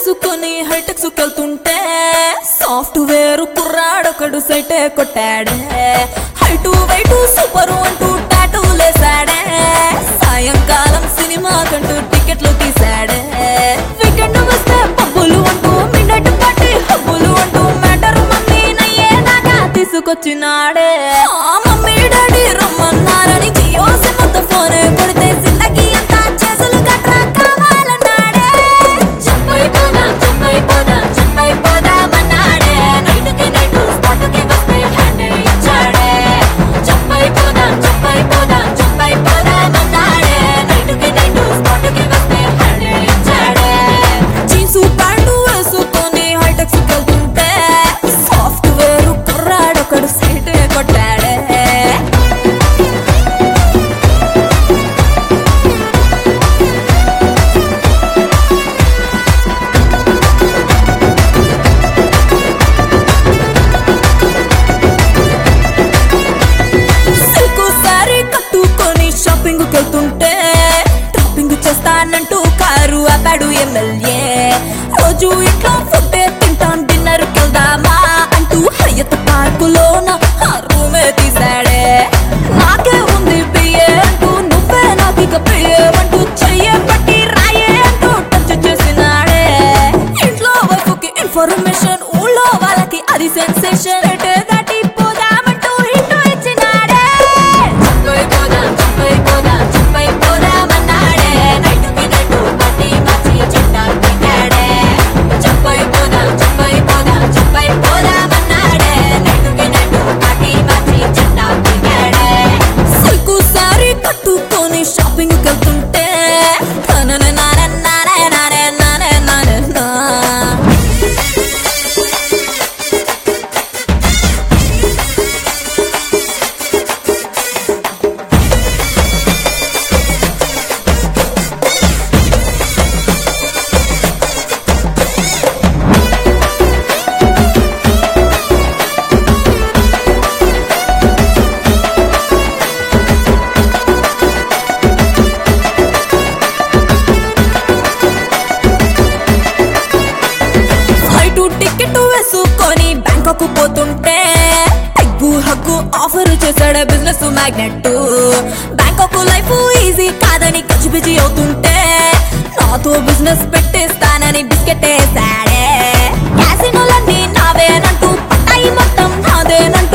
వేసుకొని హైటెక్స్ వెళ్తుంటే సాఫ్ట్వేర్ కుర్రాడొకడు సైటే కొట్టాడే హైటు వైటు సూపర్ అంటూ టాటూ లేసాడే సాయంకాలం సినిమా కంటూ టికెట్లు తీసాడే వీకెండ్ వస్తే పబ్బులు అంటూ మిన్నట్ పార్టీ హబ్బులు అంటూ మ్యాటర్ మమ్మీ నయ్యేదాకా తీసుకొచ్చినాడే ఆ మమ్మీ డాడీ రమ్మన్నారని జియో సిమ్తో ఫోన్ కొడితే జిందగీ అంతా చేసులు కట్రా కావాలన్నాడే చెప్పైపోదా చెప్పైపోదా చెప్పైపోదామన్నాడే నైటుకి నైటు స్పాటుకి వస్తే హ్యాండ్ ఇచ్చాడే చెప్పైపోదా చెప్పైపోదా చెప్పైపోదామన్నాడే నైటుకి నైటు స్పాటుకి వస్తే హ్యాండ్ ఇచ్చాడే జీన్సు ప్యాంటు వేసుకొని హైటెక్స్ వెళ్తుంటే సాఫ్ట్వేర్ కుర్రాడొకడు సైట్ కొట్టాడే సిల్కు సారీ కట్టుకొని షాపింగ్ వెళ్తుంటే టాపింగ్ చేస్తానంటూ కారు ఆపాడు ఎమ్మెల్యే రోజు ఇంట్లో ఫుడ్ తింటాం డిన్నర్ వెళ్దామా అంటూ హయత్ పార్కులోన ఆ రూమే తీసాడే నాకే ఉంది బియ్యే అంటూ నువ్వే నాకు ఇక బియ్యే అంటూ చెయ్యే పట్టి రాయే అంటూ టచ్ చేసినాడే ఇంట్లో వైఫ్కి ఇన్ఫర్మేషన్ ఊళ్ళో వాళ్ళకి అది సెన్సేషన్ ఎటే దాటి పోదామంటూ హింటూ ఇచ్చినాడే చెప్పైపోదాం చెప్పైపోదాం చెప్పైపోదామన్నాడే నైటుకి నైటు పట్టి మార్చి చిట్టా పెట్టాడే చెప్పైపోదాం చెప్పైపోదాం చెప్పైపోదామన్నాడే నైటుకి నైటు పట్టి మార్చి చిట్టా పెట్టాడే సిల్కు సారీ కట్టుకొని షాపింగ్ వెళ్తుంటే నానే నానే నానే నానే నానే నానే నా ఫ్లైట్ టికెట్ వేసుకొని బ్యాంకాక్ పోతుంటే హగ్గు హగ్గు ఆఫర్ చేశాడు business magnet Bangkok life easy కాదని గజిబిజి అవుతుంటే నాతో బిజినెస్ పెట్టేస్తానని బిస్కెట్ వేసాడే క్యాసినోలన్నీ నావేనంటూ పట్టాయి మొత్తం నాదేనంటూ